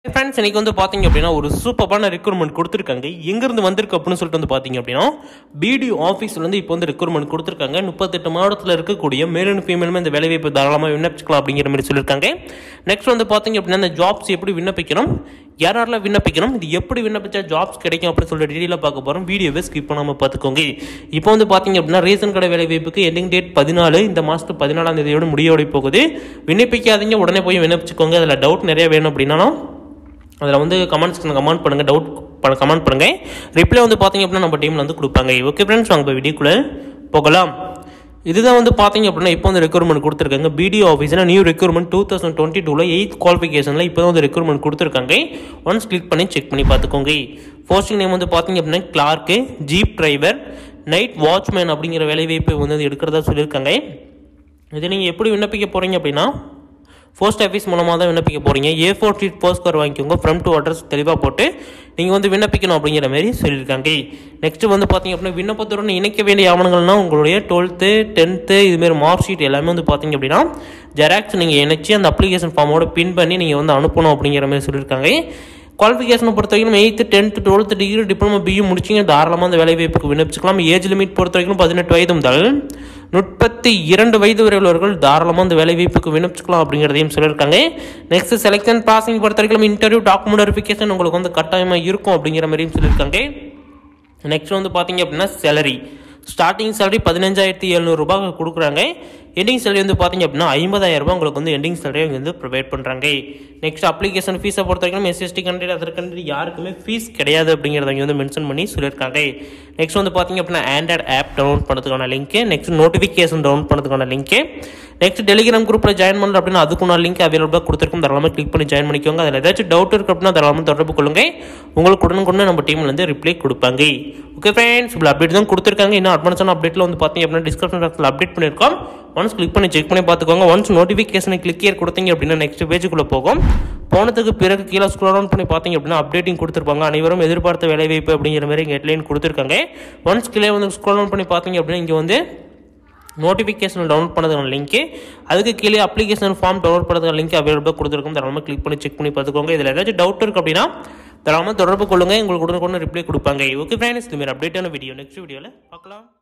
friends இன்னைக்கு வந்து பார்த்தீங்க அப்படின்னா ஒரு சூப்பரான ரெக்ரூட்மெண்ட் கொடுத்துருக்காங்க எங்கேருந்து வந்திருக்கு அப்படின்னு சொல்லிட்டு வந்து பார்த்தீங்க அப்படின்னா பிடி ஆஃபீஸ்லேருந்து இப்போ வந்து ரெக்ரூட்மெண்ட் கொடுத்துருக்காங்க முப்பத்தெட்டு மாவட்டத்தில் இருக்கக்கூடிய மேல் அண்ட் ஃபீமேலுமே இந்த வேலைவாய்ப்பு தாராளமாக விண்ணப்பிச்சுக்கலாம் அப்படிங்கிற மாதிரி சொல்லியிருக்காங்க நெக்ஸ்ட் வந்து பார்த்தீங்க அப்படின்னா இந்த ஜாப்ஸ் எப்படி விண்ணப்பிக்கணும் யார் யாரெல்லாம் விண்ணப்பிக்கணும் இது எப்படி விண்ணப்பிச்சா ஜாப்ஸ் கிடைக்கும் அப்படின்னு சொல்லிட்டு டீட்டெயிலாக பார்க்க போகிறோம் வீடியோவை ஸ்கிப் பண்ணாமல் பார்த்துக்கோங்க இப்போ வந்து பார்த்தீங்க அப்படின்னா ரேஷன் கடை வேலைவாய்ப்புக்கு எண்டிங் டேட் பதினாலு இந்த மாதத்து பதினாலாம் தேதியோட முடியோட போகுது விண்ணப்பிக்காதீங்க உடனே போய் விண்ணப்பிச்சுக்கோங்க அதில் டவுட் நிறைய வேணும் அப்படின்னா அதில் வந்து கமெண்ட்ஸ் கமெண்ட் பண்ணுங்கள் டவுட் பண்ண கமெண்ட் பண்ணுங்கள் ரிப்ளை வந்து பார்த்தீங்க அப்படின்னா நம்ம டீமில் வந்து கொடுப்பாங்க ஓகே ஃப்ரெண்ட்ஸ் வாங்க இப்போ வீடியோக்குள்ளே போகலாம் இதுதான் வந்து பார்த்தீங்க அப்படின்னா இப்போ வந்து ரெக்ரூட்மெண்ட் கொடுத்துருக்காங்க பிடிஓ ஆஃபீஸில் new recruitment two thousand twenty டூவில் எயித் குவாலிஃபிகேஷனில் இப்போ தான் வந்து ரெக்ரூட்மெண்ட் கொடுத்துருக்காங்க ஒன்ஸ் கிளிக் பண்ணி செக் பண்ணி பார்த்துக்கோங்க போஸ்டிங் நேம் வந்து பார்த்தீங்க அப்படின்னா clerk jeep driver night watchman அப்படிங்கிற வேலைவாய்ப்பு வந்து எடுக்கிறதா சொல்லியிருக்காங்க இது நீங்கள் எப்படி விண்ணப்பிக்க போகிறீங்க அப்படின்னா போஸ்ட் ஆஃபீஸ் மூலமாக தான் விண்ணப்பிக்க போகிறீங்க A four sheet post card வாங்கிக்கோங்க ஃப்ரம் டு அட்ரஸ் தெளிவாக போட்டு நீங்கள் வந்து விண்ணப்பிக்கணும் அப்படிங்கிற மாதிரி சொல்லியிருக்காங்க நெக்ஸ்ட் வந்து பார்த்தீங்க அப்படின்னா விண்ணப்பத்துடன் இணைக்க வேண்டிய ஆவணங்கள்னா உங்களுடைய டுவெல்த்து டென்த்து இதுமாரி மார்க் ஷீட் எல்லாமே வந்து பார்த்தீங்க அப்படின்னா ஜெராக்ஸ் நீங்கள் இணைச்சி அந்த அப்ளிகேஷன் ஃபார்மோட பின் பண்ணி நீங்கள் வந்து அனுப்பணும் அப்படிங்கிற மாதிரி சொல்லியிருக்காங்க குவாலிஃபிகேஷனை பொறுத்த வரைக்கும் eighth tenth twelfth degree diploma BE முடிச்சிங்க தாராளமாக அந்த வேலைவாய்ப்புக்கு விண்ணப்பிச்சுக்கலாம் ஏஜ் லிமிட் பொறுத்த வரைக்கும் பதினெட்டு வயது முதல் முப்பத்தி இரண்டு வயது வரை உள்ளவர்கள் தாராளமாக அந்த வேலைவாய்ப்புக்கு விண்ணப்பிச்சுக்கலாம் அப்படிங்கிறதையும் சொல்லியிருக்காங்க நெக்ஸ்ட் செலெக்ஷன் பாசிங் பொறுத்த வரைக்கும் இன்டர்வியூ டாக்குமெண்ட் வெரிஃபிகேஷன் உங்களுக்கு வந்து கட்டாயமாக இருக்கும் அப்படிங்கிற மாதிரியும் சொல்லியிருக்காங்க நெக்ஸ்ட் வந்து பார்த்தீங்க அப்படின்னா சேலரி ஸ்டார்டிங் சேலரி பதினஞ்சாயிரத்தி எழுநூறுபா கொடுக்குறாங்க எண்டிங் சேலரி வந்து பார்த்தீங்க அப்படின்னா ஐம்பதாயிரம் ரூபாய் உங்களுக்கு வந்து எண்டிங் சேலரி அவங்க வந்து ப்ரொவைட் பண்ணுறாங்க நெக்ஸ்ட் அப்ளிகேஷன் ஃபீஸை பொறுத்த வரைக்கும் எஸ்எஸ்டி கண்ட்ரி அதர் கண்ட்ரி யாருக்குமே ஃபீஸ் கிடையாது அப்படிங்கிறத இங்கே வந்து மென்ஷன் பண்ணி சொல்லியிருக்காங்க நெக்ஸ்ட் வந்து பார்த்தீங்க அப்படின்னா ஆண்ட்ராய்ட் ஆப் டவுன்லோட் பண்ணுறதுக்கான லிங்க்கு நெக்ஸ்ட் நோட்டிஃபிகேஷன் டவுன்லோட் பண்ணுறதுக்கான லிங்க்கு நெக்ஸ்ட் டெலிகிராம் குரூப்பில் ஜாயின் பண்ணல அப்படின்னா அதுக்குள்ள லிங்க் அவைலபிளாக கொடுத்துருக்கும் தாராளமாக கிளிக் பண்ணி ஜாயின் பண்ணிக்கோங்க அதில் ஏதாச்சும் டவுட் இருக்குது அப்படின்னா தாராளமாக தொடர்பு கொள்ளுங்க உங்களுக்கு உடனுக்குடனே நம்ம டீமில் வந்து ரிப்ளை கொடுப்பாங்க ஓகே ஃப்ரெண்ட்ஸ் இவ்வளோ அப்டேட் தான் கொடுத்துருக்காங்க இன்னும் அட்வான்ஸான அப்டேட்டில் வந்து பார்த்தீங்க அப்படின்னா டிஸ்கிரிப்ஷன் பாக்ஸில் அப்டேட் பண்ணியிருக்கோம் ஒன்ஸ் கிளிக் பண்ணி செக் பண்ணி பார்த்துக்கோங்க ஒன்ஸ் நோட்டிஃபிகேஷனை கிளிக் இயர் கொடுத்தீங்க அப்படின்னா நெக்ஸ்ட் பேஜுக்குள்ளே போகும் போனதுக்கு பிறகு கீழே ஸ்க்ரோல் டவுன் பண்ணி பார்த்தீங்க அப்படின்னா அப்டேட்டிங் கொடுத்துருப்பாங்க அனைவரும் எதிர்பார்த்த வேலைவாய்ப்பு அப்படிங்கிற மாதிரி இங்கே ஹெட்லைன் கொடுத்துருக்காங்க ஒன்ஸ் கீழே வந்து ஸ்க்ரோல் டவுன் பண்ணி பார்த்தீங்க அப்படின்னா இங்கே வந்து நோட்டிஃபிகேஷன் டவுன்லோட் பண்ணதுக்கான லிங்க்கு அதுக்கு கீழே அப்ளிகேஷன் ஃபார்ம் டவுன்லோட் பண்ணதுக்கான லிங்க் அவைலபிளாக கொடுத்துருக்கோம் தாராளமாக கிளிக் பண்ணி செக் பண்ணி பார்த்துக்கோங்க இதில் ஏதாச்சும் டவுட் இருக்குது அப்படின்னா தாராளமாக தொடர்பு கொள்ளுங்கள் உங்களுக்கு உடனுக்குடன் ரிப்ளை கொடுப்பாங்க ஓகே ஃப்ரெண்ட்ஸ் இதுமாரி அப்டேட்டான வீடியோ நெக்ஸ்ட் வீடியோவில் பார்க்கலாம்